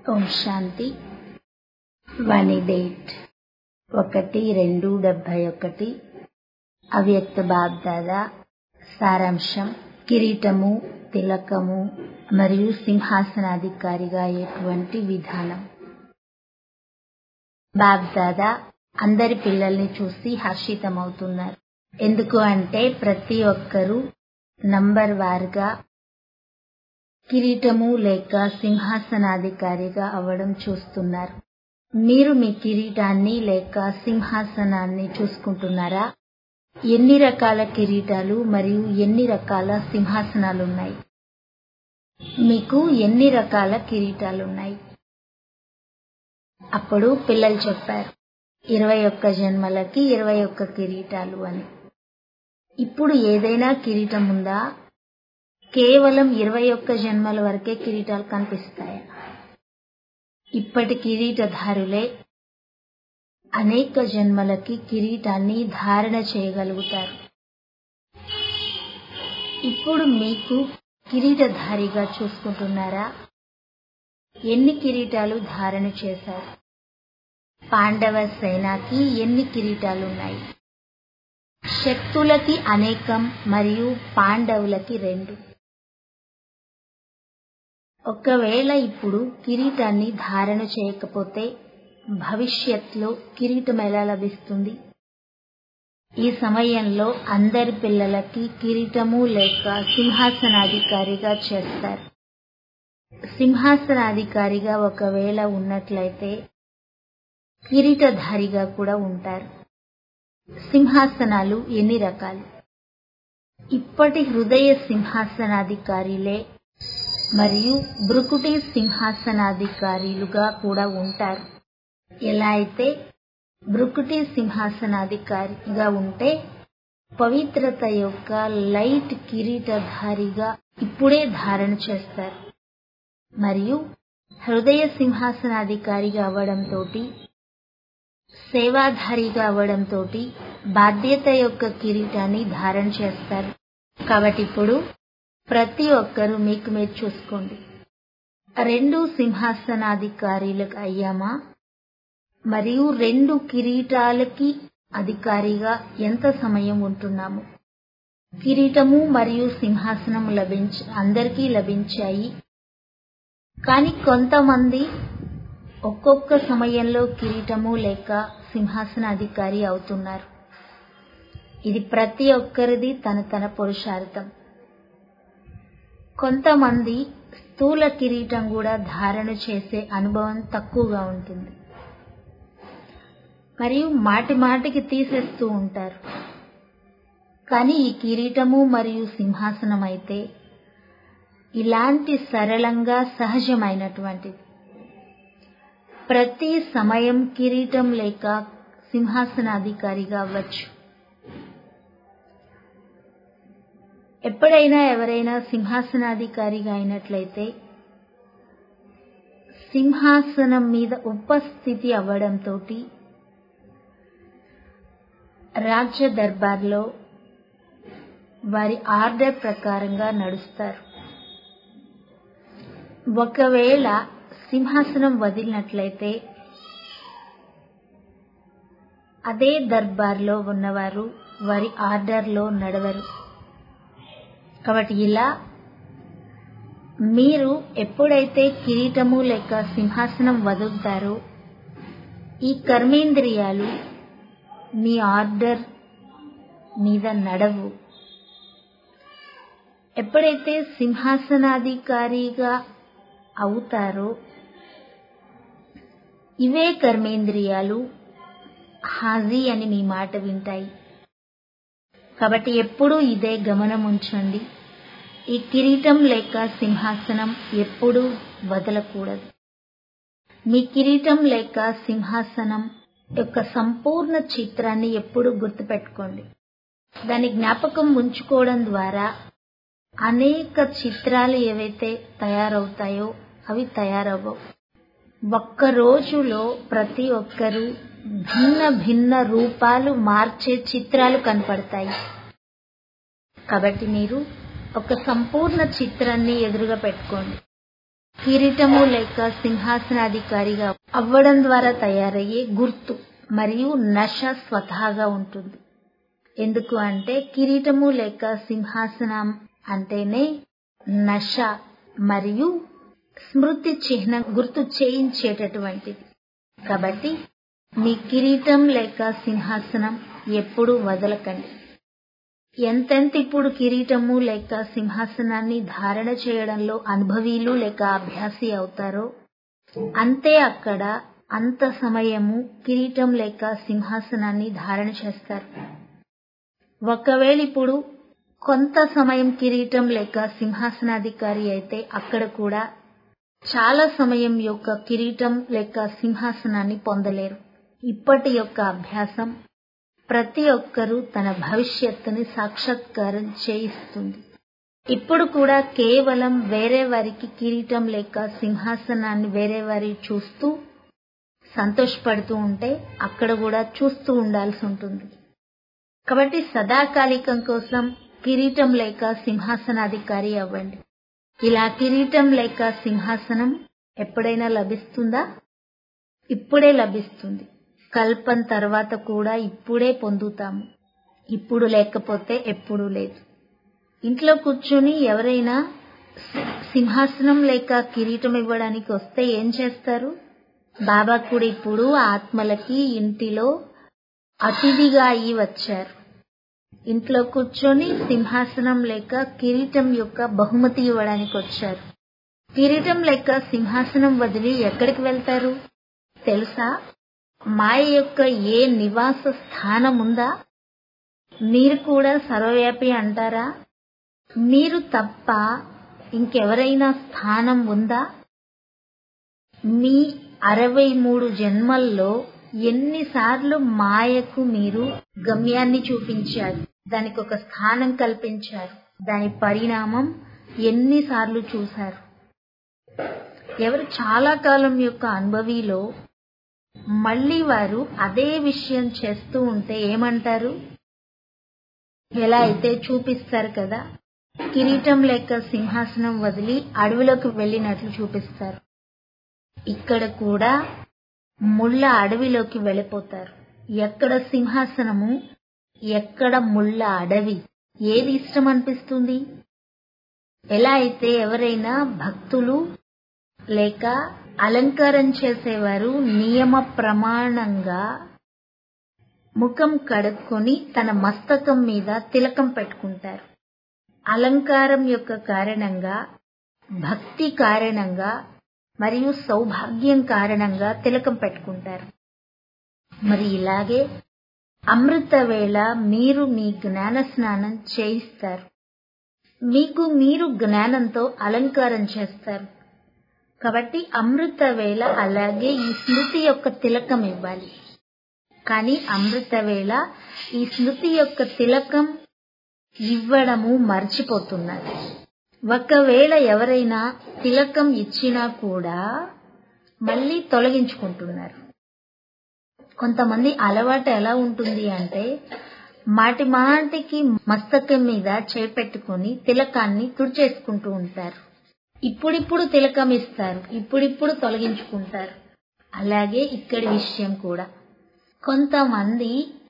ఓం శాంతి వాణి date ఒకటి రెండు డెబ్బై ఒకటి అవ్యక్త బాబ్దాదా సారాంశం కిరీటము తిలకము మరియు సింహాసనాధికారిగా అయ్యేటువంటి విధానం బాబ్దాదా అందరి పిల్లల్ని చూసి హర్షితమవుతున్నారు ఎందుకు అంటే ప్రతి ఒక్కరూ నంబర్ వారుగా కిరీటము లేక సింహాసనాధికారిగా అవ్వడం చూస్తున్నారు మీరు మీ కిరీటాన్ని లేక సింహాసనాన్ని చూసుకుంటున్నారా ఎన్ని రకాల కిరీటాలు మరియు ఎన్ని రకాల సింహాసనాలున్నాయి మీకు ఎన్ని రకాల కిరీటాలున్నాయి అప్పుడు పిల్లలు చెప్పారు ఇరవై ఒక్క జన్మలకి ఇరవై ఒక్క కిరీటాలు అని ఇప్పుడు ఏదైనా కిరీటం ఉందా కేవలం ఇరవై ఒక్క జన్మల వరకే కిరీటాలు కనిపిస్తాయా ఇప్పటి కిరీటధారులే అనేక జన్మలకి కిరీటాన్ని ధారణ చేయగలుగుతారు ఇప్పుడు మీకు కిరీటధారిగా చూసుకుంటున్నారా ఎన్ని కిరీటాలు ధారణ చేశారు పాండవ సేనకి ఎన్ని కిరీటాలున్నాయి శక్తులకి అనేకం మరియు పాండవులకి రెండు ఒకవేళ ఇప్పుడు కిరీటాన్ని ధారణ చేయకపోతే భవిష్యత్లో కిరీటం ఎలా లభిస్తుంది ఈ సమయంలో అందరి పిల్లలకి కిరీటము లేక సింహాసనాధికారిగా చేస్తారు సింహాసనాధికారిగా ఒకవేళ ఉన్నట్లయితే కిరీటధారిగా కూడా ఉంటారు సింహాసనాలు ఎన్ని రకాలు ఇప్పటి హృదయ సింహాసనాధికారిలే మరియు బ్రుకుటి సింహాసనాధికారులుగా కూడా ఉంటారు ఎలా అయితే బ్రుకుటి సింహాసనాధికారిగా ఉంటే పవిత్రత యొక్క లైట్ కిరీటధారిగా ఇప్పుడే ధారణ చేస్తారు మరియు హృదయ సింహాసనాధికారిగా అవ్వడంతో సేవాధారిగా అవ్వడంతో బాధ్యత యొక్క కిరీటాన్ని ధారణ చేస్తారు కాబట్టి ఇప్పుడు ప్రతి ఒక్కరూ మీకు మీరు చూసుకోండి రెండు సింహాసనాధికారులకు అయ్యామా మరియు రెండు కిరీటాలకి అధికారిగా ఎంత సమయం ఉంటున్నాము కిరీటము మరియు సింహాసనం లభించ అందరికీ లభించాయి కానీ కొంతమంది ఒక్కొక్క సమయంలో కిరీటము లేక సింహాసనాధికారి అవుతున్నారు ఇది ప్రతి ఒక్కరిది తన తన పురుషార్థం కొంతమంది స్థూల కిరీటం కూడా ధారణ చేసే అనుభవం తక్కువగా ఉంటుంది మరియు మాటి మాటికి తీసేస్తూ ఉంటారు కానీ ఈ కిరీటము మరియు సింహాసనం అయితే ఇలాంటి సరళంగా సహజమైనటువంటిది ప్రతి సమయం కిరీటం లేక సింహాసనాధికారిగా అవ్వచ్చు ఎప్పుడైనా ఎవరైనా సింహాసనాధికారిగా అయినట్లయితే సింహాసనం మీద ఉపస్థితి అవ్వడంతో రాజ్య దర్బార్లో వారి ఆర్డర్ ప్రకారంగా నడుస్తారు ఒకవేళ సింహాసనం వదిలినట్లయితే అదే దర్బార్లో ఉన్నవారు వారి ఆర్డర్లో నడవరు కాబట్టి ఇలా మీరు ఎప్పుడైతే కిరీటము లేక సింహాసనం వదులుతారో ఈ కర్మేంద్రియాలు మీ ఆర్డర్ మీద నడవు ఎప్పుడైతే సింహాసనాధికారిగా అవుతారో ఇవే కర్మేంద్రియాలు హాజీ అని మీ మాట వింటాయి కాబట్టి ఎప్పుడూ ఇదే గమనం ఉంచండి ఈ కిరీటం లేక సింహాసనం ఎప్పుడూ వదలకూడదు మీ కిరీటం లేక సింహాసనం యొక్క సంపూర్ణ చిత్రాన్ని ఎప్పుడు గుర్తుపెట్టుకోండి దాని జ్ఞాపకం ఉంచుకోవడం ద్వారా అనేక చిత్రాలు ఏవైతే తయారవుతాయో అవి తయారవ్వవు ఒక్క రోజులో ప్రతి ఒక్కరూ భిన్న భిన్న రూపాలు మార్చే చిత్రాలు కనపడతాయి కాబట్టి మీరు ఒక సంపూర్ణ చిత్రాన్ని ఎదురుగా పెట్టుకోండి కిరీటము లేక సింహాసనాధికారిగా అవ్వడం ద్వారా తయారయ్యే గుర్తు మరియు నష స్వతహాగా ఉంటుంది ఎందుకు అంటే కిరీటము లేక సింహాసనం అంటేనే నష మరియు స్మృతి చిహ్నం గుర్తు చేయించేటటువంటిది కాబట్టి మీ కిరీటం లేక సింహాసనం ఎప్పుడూ వదలకండి ఎంతెంత ఇప్పుడు కిరీటము లేక సింహాసనాన్ని ధారణ చేయడంలో అనుభవీలు లేక అభ్యాసి అవుతారో అంతే అక్కడ అంత సమయము కిరీటం లేక సింహాసనాన్ని ధారణ చేస్తారు ఒకవేళ ఇప్పుడు కొంత సమయం కిరీటం లేక సింహాసనాధికారి అయితే అక్కడ కూడా చాలా సమయం యొక్క కిరీటం లేక సింహాసనాన్ని పొందలేరు ఇప్పటి యొక్క అభ్యాసం ప్రతి ఒక్కరూ తన భవిష్యత్తుని సాక్షాత్కారం చేయిస్తుంది ఇప్పుడు కూడా కేవలం వేరే వారికి కిరీటం లేక సింహాసనాన్ని వేరే వారి చూస్తూ సంతోషపడుతూ ఉంటే అక్కడ కూడా చూస్తూ ఉండాల్సి ఉంటుంది కాబట్టి సదాకాలికం కోసం కిరీటం లేక సింహాసనాధికారి అవ్వండి ఇలా కిరీటం లేక సింహాసనం ఎప్పుడైనా లభిస్తుందా ఇప్పుడే లభిస్తుంది కల్పం తర్వాత కూడా ఇప్పుడే పొందుతాము ఇప్పుడు లేకపోతే ఎప్పుడూ లేదు ఇంట్లో కూర్చొని ఎవరైనా సింహాసనం లేక కిరీటం ఇవ్వడానికి వస్తే ఏం చేస్తారు బాబా కూడా ఇప్పుడు ఆత్మలకి ఇంటిలో అతిథిగా అయి వచ్చారు ఇంట్లో కూర్చొని సింహాసనం లేక కిరీటం యొక్క బహుమతి ఇవ్వడానికి వచ్చారు కిరీటం లేక సింహాసనం వదిలి ఎక్కడికి వెళ్తారు తెలుసా మాయ యొక్క ఏ నివాస స్థానం ఉందా మీరు కూడా సర్వవ్యాపి అంటారా మీరు తప్ప ఇంకెవరైనా స్థానం ఉందా మీ అరవై మూడు జన్మల్లో ఎన్నిసార్లు మాయకు మీరు గమ్యాన్ని చూపించారు దానికి ఒక స్థానం కల్పించారు దాని పరిణామం ఎన్నిసార్లు చూశారు ఎవరు చాలా కాలం యొక్క అనుభవిలో మళ్ళీ వారు అదే విషయం చేస్తూ ఉంటే ఏమంటారు ఎలా అయితే చూపిస్తారు కదా కిరీటం లేక సింహాసనం వదిలి అడవిలోకి వెళ్ళినట్లు చూపిస్తారు ఇక్కడ కూడా ముళ్ళ అడవిలోకి వెళ్ళిపోతారు ఎక్కడ సింహాసనము ఎక్కడ ముళ్ళ అడవి ఏది ఇష్టం అనిపిస్తుంది ఎలా అయితే ఎవరైనా భక్తులు లేక అలంకారం చేసేవారు నియమ ప్రమాణంగా ముఖం కడుక్కొని తన మస్తకం మీద తిలకం పెట్టుకుంటారు అలంకారం యొక్క కారణంగా భక్తి కారణంగా మరియు సౌభాగ్యం కారణంగా తిలకం పెట్టుకుంటారు మరి ఇలాగే అమృత వేళ మీరు మీ జ్ఞాన స్నానం చేయిస్తారు మీకు మీరు జ్ఞానంతో అలంకారం చేస్తారు కాబట్టి అమృత వేళ అలాగే ఈ స్మృతి యొక్క తిలకం ఇవ్వాలి కానీ అమృత వేళ ఈ స్మృతి యొక్క తిలకం ఇవ్వడము మర్చిపోతున్నారు ఒకవేళ ఎవరైనా తిలకం ఇచ్చినా కూడా మళ్ళీ తొలగించుకుంటున్నారు కొంతమంది అలవాటు ఎలా ఉంటుంది అంటే మాటి మాటికి మస్తకం మీద చేపెట్టుకుని తిలకాన్ని తుడిచేసుకుంటూ ఉంటారు ఇప్పుడిప్పుడు తిలకం ఇస్తారు ఇప్పుడిప్పుడు తొలగించుకుంటారు అలాగే ఇక్కడి విషయం కూడా కొంతమంది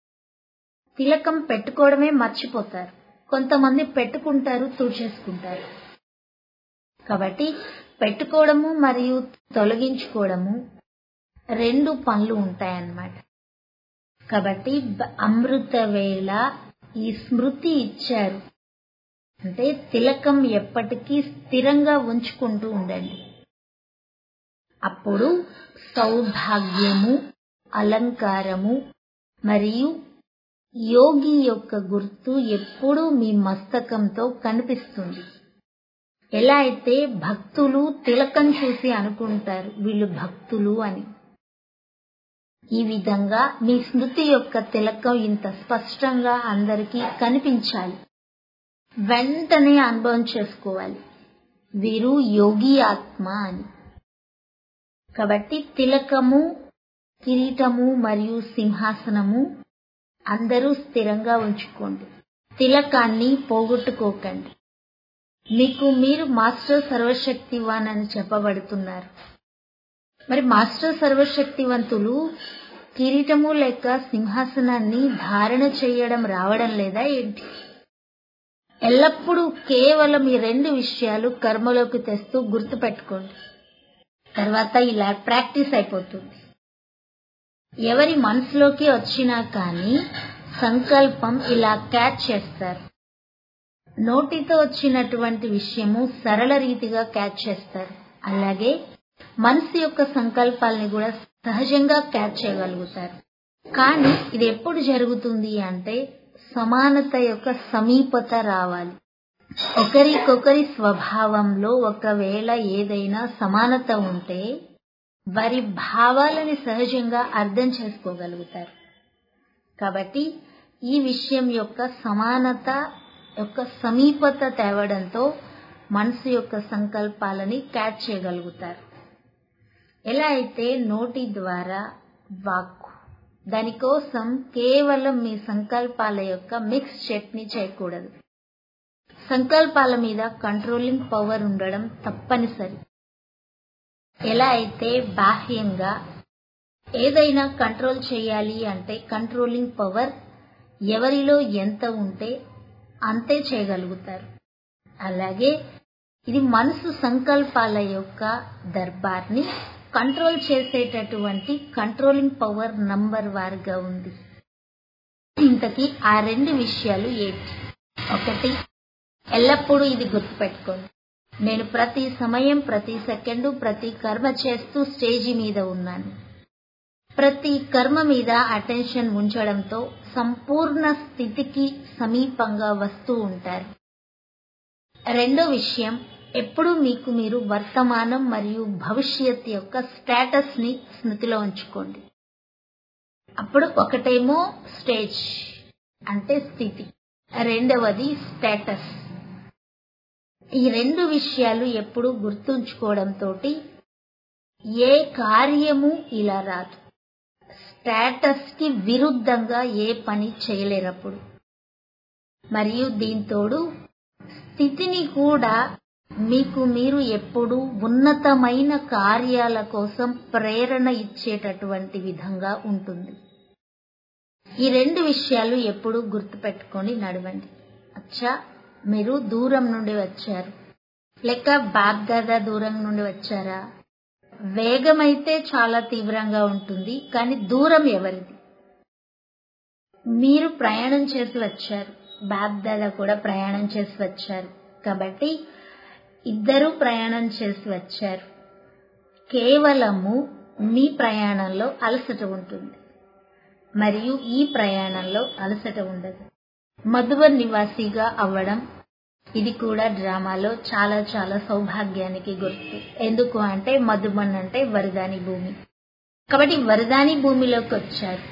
తిలకం పెట్టుకోవడమే మర్చిపోతారు కొంతమంది పెట్టుకుంటారు తుడిచేసుకుంటారు కాబట్టి పెట్టుకోవడము మరియు తొలగించుకోవడము రెండు పనులు ఉంటాయన్నమాట కాబట్టి అమృత వేళ ఈ స్మృతి ఇచ్చారు అంటే తిలకం ఎప్పటికీ స్థిరంగా ఉంచుకుంటూ ఉండండి అప్పుడు సౌభాగ్యము అలంకారము మరియు యోగి యొక్క గుర్తు ఎప్పుడూ మీ మస్తకంతో కనిపిస్తుంది ఎలా అయితే భక్తులు తిలకం చూసి అనుకుంటారు వీళ్ళు భక్తులు అని ఈ విధంగా మీ స్మృతి యొక్క తిలకం ఇంత స్పష్టంగా అందరికీ కనిపించాలి వెంటనే అనుభవం చేసుకోవాలి వీరు యోగి ఆత్మ అని కాబట్టి తిలకము కిరీటము మరియు సింహాసనము అందరూ స్థిరంగా ఉంచుకోండి తిలకాన్ని పోగొట్టుకోకండి మీకు మీరు మాస్టర్ సర్వశక్తివాన్ అని చెప్పబడుతున్నారు మరి మాస్టర్ సర్వశక్తివంతులు కిరీటము లేక సింహాసనాన్ని ధారణ చేయడం రావడం లేదా ఏంటి ఎల్లప్పుడూ కేవలం ఈ రెండు విషయాలు కర్మలోకి తెస్తూ గుర్తుపెట్టుకోండి తర్వాత ఇలా ప్రాక్టీస్ అయిపోతుంది ఎవరి మనసులోకి వచ్చినా కానీ సంకల్పం ఇలా క్యాచ్ చేస్తారు నోటితో వచ్చినటువంటి విషయము సరళ రీతిగా క్యాచ్ చేస్తారు అలాగే మనసు యొక్క సంకల్పాలని కూడా సహజంగా క్యాచ్ చేయగలుగుతారు కానీ ఇది ఎప్పుడు జరుగుతుంది అంటే సమానత యొక్క సమీపత రావాలి ఒకరికొకరి స్వభావంలో ఒకవేళ ఏదైనా సమానత ఉంటే వారి భావాలని సహజంగా అర్థం చేసుకోగలుగుతారు కాబట్టి ఈ విషయం యొక్క సమానత యొక్క సమీపత తేవడంతో మనసు యొక్క సంకల్పాలని క్యాచ్ చేయగలుగుతారు ఎలా అయితే నోటి ద్వారా వాక్కు దానికోసం కేవలం మీ సంకల్పాల యొక్క మిక్స్ చట్నీ చేయకూడదు సంకల్పాల మీద కంట్రోలింగ్ పవర్ ఉండడం తప్పనిసరి ఎలా అయితే బాహ్యంగా ఏదైనా కంట్రోల్ చేయాలి అంటే కంట్రోలింగ్ పవర్ ఎవరిలో ఎంత ఉంటే అంతే చేయగలుగుతారు అలాగే ఇది మనసు సంకల్పాల యొక్క దర్బార్ని కంట్రోల్ చేసేటటువంటి కంట్రోలింగ్ పవర్ నంబర్ వారుగా ఉంది ఇంతకీ ఆ రెండు విషయాలు ఏంటి ఒకటి ఎల్లప్పుడూ ఇది గుర్తుపెట్టుకోండి నేను ప్రతి సమయం ప్రతి సెకండు ప్రతి కర్మ చేస్తూ స్టేజి మీద ఉన్నాను ప్రతి కర్మ మీద అటెన్షన్ ఉంచడంతో సంపూర్ణ స్థితికి సమీపంగా వస్తూ ఉంటారు రెండో విషయం ఎప్పుడూ మీకు మీరు వర్తమానం మరియు భవిష్యత్ యొక్క స్టేటస్ ని స్మృతిలో ఉంచుకోండి అప్పుడు ఒకటేమో స్టేజ్ అంటే స్థితి రెండవది స్టేటస్ ఈ రెండు విషయాలు ఎప్పుడూ గుర్తుంచుకోవడంతో ఏ కార్యము ఇలా రాదు స్టేటస్ కి విరుద్ధంగా ఏ పని చేయలేరప్పుడు మరియు దీంతోడు స్థితిని కూడా మీకు మీరు ఎప్పుడూ ఉన్నతమైన కార్యాల కోసం ప్రేరణ ఇచ్చేటటువంటి విధంగా ఉంటుంది ఈ రెండు విషయాలు ఎప్పుడూ గుర్తుపెట్టుకొని నడవండి అచ్చా మీరు దూరం నుండి వచ్చారు లేక బాగ్దాదా దూరం నుండి వచ్చారా వేగం అయితే చాలా తీవ్రంగా ఉంటుంది కానీ దూరం ఎవరిది మీరు ప్రయాణం చేసి వచ్చారు బాగ్దాదా కూడా ప్రయాణం చేసి వచ్చారు కాబట్టి ఇద్దరు ప్రయాణం చేసి వచ్చారు కేవలము మీ ప్రయాణంలో అలసట ఉంటుంది మరియు ఈ ప్రయాణంలో అలసట ఉండదు మధుబన్ నివాసిగా అవ్వడం ఇది కూడా డ్రామాలో చాలా చాలా సౌభాగ్యానికి గుర్తు ఎందుకు అంటే మధుబన్ అంటే వరదాని భూమి కాబట్టి వరదాని భూమిలోకి వచ్చారు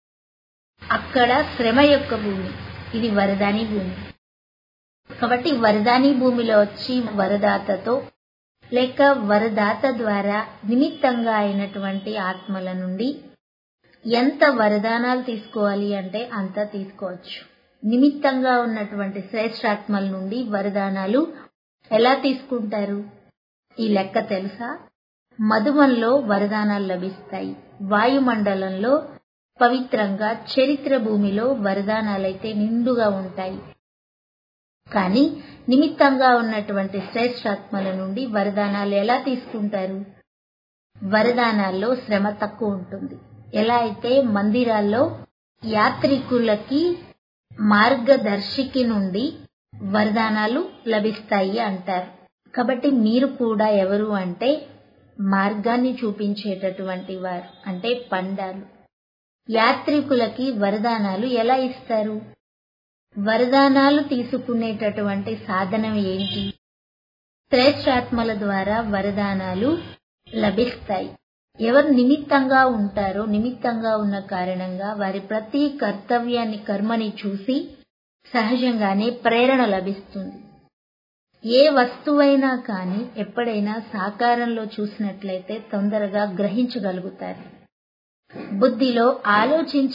అక్కడ శ్రమ యొక్క భూమి ఇది వరదాని భూమి కాబట్టి వరదాని భూమిలో వచ్చి వరదాతతో లేక వరదాత ద్వారా నిమిత్తంగా అయినటువంటి ఆత్మల నుండి ఎంత వరదానాలు తీసుకోవాలి అంటే అంత తీసుకోవచ్చు నిమిత్తంగా ఉన్నటువంటి శ్రేష్టాత్మల నుండి వరదానాలు ఎలా తీసుకుంటారు ఈ లెక్క తెలుసా మధుమంలో వరదానాలు లభిస్తాయి వాయుమండలంలో పవిత్రంగా చరిత్ర భూమిలో వరదానాలైతే నిండుగా ఉంటాయి కానీ నిమిత్తంగా ఉన్నటువంటి శ్రేష్టాత్మల నుండి వరదానాలు ఎలా తీసుకుంటారు వరదానాల్లో శ్రమ తక్కువ ఉంటుంది ఎలా అయితే మందిరాల్లో యాత్రికులకి మార్గదర్శికి నుండి వరదానాలు లభిస్తాయి అంటారు కాబట్టి మీరు కూడా ఎవరు అంటే మార్గాన్ని చూపించేటటువంటి వారు అంటే పండాలు యాత్రికులకి వరదానాలు ఎలా ఇస్తారు వరదానాలు తీసుకునేటటువంటి సాధనం ఏంటి శ్రేష్టాత్మల ద్వారా వరదానాలు లభిస్తాయి ఎవరు నిమిత్తంగా ఉంటారో నిమిత్తంగా ఉన్న కారణంగా వారి ప్రతి కర్తవ్యాన్ని కర్మని చూసి సహజంగానే ప్రేరణ లభిస్తుంది ఏ వస్తువైనా కానీ ఎప్పుడైనా సాకారంలో చూసినట్లయితే తొందరగా గ్రహించగలుగుతారు బుద్ధిలో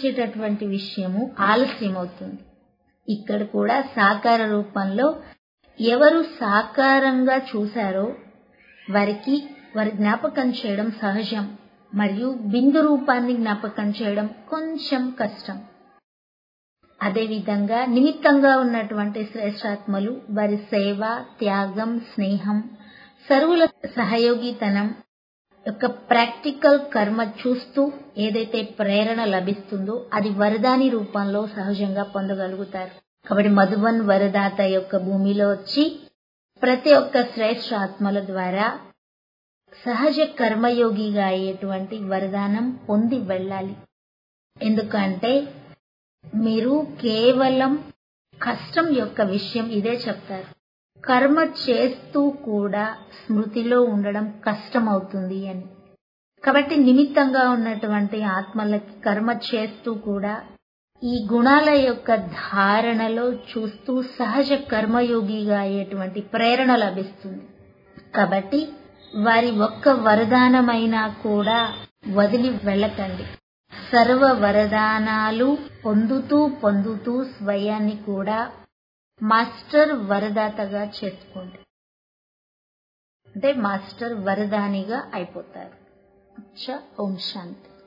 ఆలోచించేటటువంటి విషయము ఆలస్యమవుతుంది ఇక్కడ కూడా సాకార రూపంలో ఎవరు సాకారంగా చూశారో వారికి వారి జ్ఞాపకం చేయడం సహజం మరియు బిందు రూపాన్ని జ్ఞాపకం చేయడం కొంచెం కష్టం అదేవిధంగా నిమిత్తంగా ఉన్నటువంటి శ్రేష్టాత్మలు వారి సేవ త్యాగం స్నేహం సర్వుల సహయోగితనం యొక్క ప్రాక్టికల్ కర్మ చూస్తూ ఏదైతే ప్రేరణ లభిస్తుందో అది వరదాని రూపంలో సహజంగా పొందగలుగుతారు కాబట్టి మధుబన్ వరదాత యొక్క భూమిలో వచ్చి ప్రతి ఒక్క శ్రేష్ఠ ఆత్మల ద్వారా సహజ కర్మయోగిగా అయ్యేటువంటి వరదానం పొంది వెళ్ళాలి ఎందుకంటే మీరు కేవలం కష్టం యొక్క విషయం ఇదే చెప్తారు కర్మ చేస్తూ కూడా స్మృతిలో ఉండడం కష్టమవుతుంది అని కాబట్టి నిమిత్తంగా ఉన్నటువంటి ఆత్మలకి కర్మ చేస్తూ కూడా ఈ గుణాల యొక్క ధారణలో చూస్తూ సహజ కర్మయోగిగా అయ్యేటువంటి ప్రేరణ లభిస్తుంది కాబట్టి వారి ఒక్క వరదానమైనా కూడా వదిలి వెళ్ళకండి సర్వ వరదానాలు పొందుతూ పొందుతూ స్వయాన్ని కూడా మాస్టర్ వరదాతగా చేసుకోండి అంటే మాస్టర్ వరదానిగా అయిపోతారు అచ్చా ఓం శాంతి